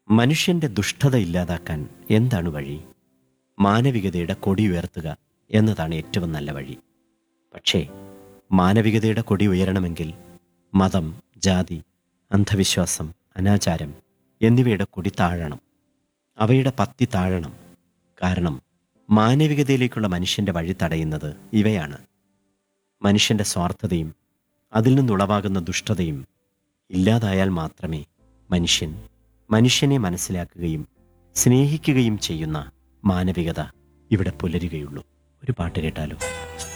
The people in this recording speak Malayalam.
മനുഷ്യന്റെ ദുഷ്ടത ഇല്ലാതാക്കാൻ എന്താണ് വഴി മാനവികതയുടെ കൊടി ഉയർത്തുക എന്നതാണ് ഏറ്റവും നല്ല വഴി പക്ഷേ മാനവികതയുടെ കൊടി ഉയരണമെങ്കിൽ മതം ജാതി അന്ധവിശ്വാസം അനാചാരം എന്നിവയുടെ കൊടി താഴണം അവയുടെ പത്തി താഴണം കാരണം മാനവികതയിലേക്കുള്ള മനുഷ്യന്റെ വഴി തടയുന്നത് ഇവയാണ് മനുഷ്യന്റെ സ്വാർത്ഥതയും അതിൽ നിന്നുളവാകുന്ന ദുഷ്ടതയും ഇല്ലാതായാൽ മാത്രമേ മനുഷ്യൻ മനുഷ്യനെ മനസ്സിലാക്കുകയും സ്നേഹിക്കുകയും ചെയ്യുന്ന മാനവികത ഇവിടെ പുലരുകയുള്ളൂ ഒരു പാട്ട് കേട്ടാലോ